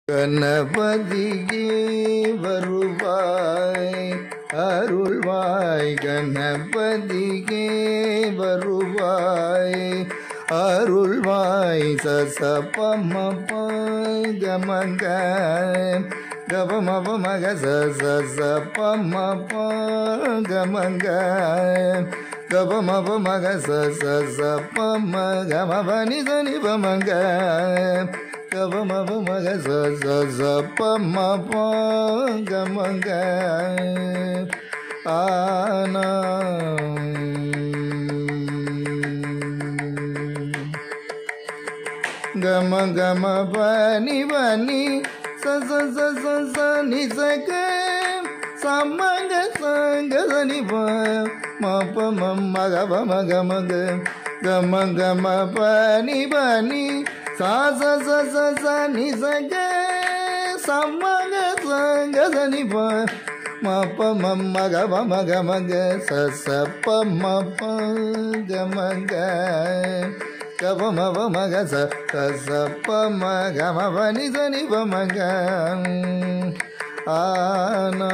கணபதியே வருவாய் அருள்வாய் கணபதியே வருவாய் அருள்வாய் சசபம கமங்க கபமப மக சசபம கமங்க கபமப மக சசபம கமபனி சனி பமங்க கபமப மக சசபம கமங்க ஆனா கம கம பனி பனி ச ச ச ச ச நி ச க சமங்க சங்க சனி ப ம ப ம ம க ப ம க ம க கம கம பனி பனி சா ச ச ச ச நி ச க சமங்க சங்க சனி ப ம ப ம ம க ப ம க ம க ச ச ப ம ப க ம க கப மப மக ச க ச ப ம க ம ப நி ச நி ப ம க ஆனா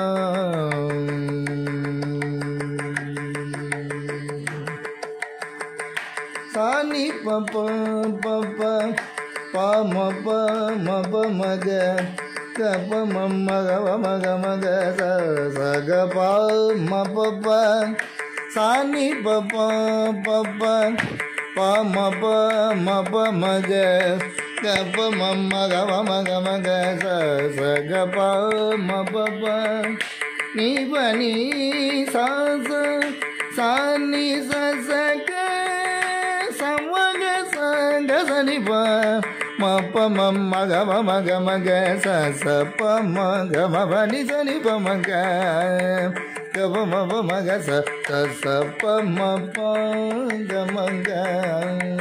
சா நி ப ப ப ப ப ம ப ம ப ம க க ப ம ம க ப ம க ம க ச ச க ப ம ப ப சா நி ப ப ப ப ப ம ப ம ப ம க க ப ம ம க ப ம க ம க ச ச க ப ம ப ப நீ ப நீ சா ச சா நீ ச ச க சமக சங்க சனி ப ம ப ம ம க ம ம க ம க ச ச ப ம க ம ப நி ச நி ப ம க க ப ம ப ம க ச ச ச ப ம ப க ம க